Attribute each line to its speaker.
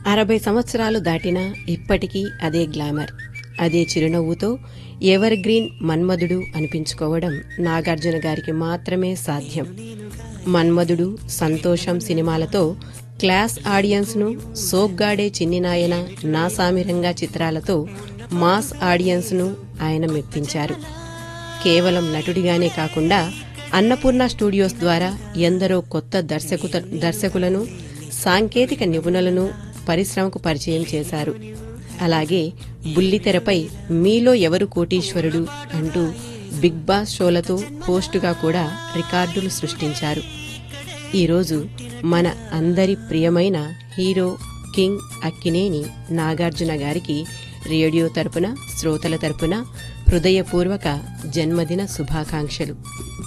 Speaker 1: అరవై సంవత్సరాలు దాటినా ఇప్పటికీ అదే గ్లామర్ అదే చిరునవ్వుతో ఎవర్ గ్రీన్ మన్మధుడు అనిపించుకోవడం నాగార్జున గారికి మాత్రమే సాధ్యం మన్మధుడు సంతోషం సినిమాలతో క్లాస్ ఆడియన్స్ ను సోగ్గాడే చిన్ని నాయన నా సామిరంగా చిత్రాలతో మాస్ ఆడియన్స్ ను ఆయన మెప్పించారు కేవలం నటుడిగానే కాకుండా అన్నపూర్ణ స్టూడియోస్ ద్వారా ఎందరో కొత్త దర్శకుత దర్శకులను సాంకేతిక నిపుణులను పరిశ్రమకు పరిచయం చేశారు అలాగే బుల్లితెరపై మీలో ఎవరు కోటీశ్వరుడు అంటూ బిగ్ బాస్ షోలతో హోస్టుగా కూడా రికార్డులు సృష్టించారు ఈరోజు మన అందరి ప్రియమైన హీరో కింగ్ అక్కినేని నాగార్జున గారికి రేడియో తరపున శ్రోతల తరపున హృదయపూర్వక జన్మదిన శుభాకాంక్షలు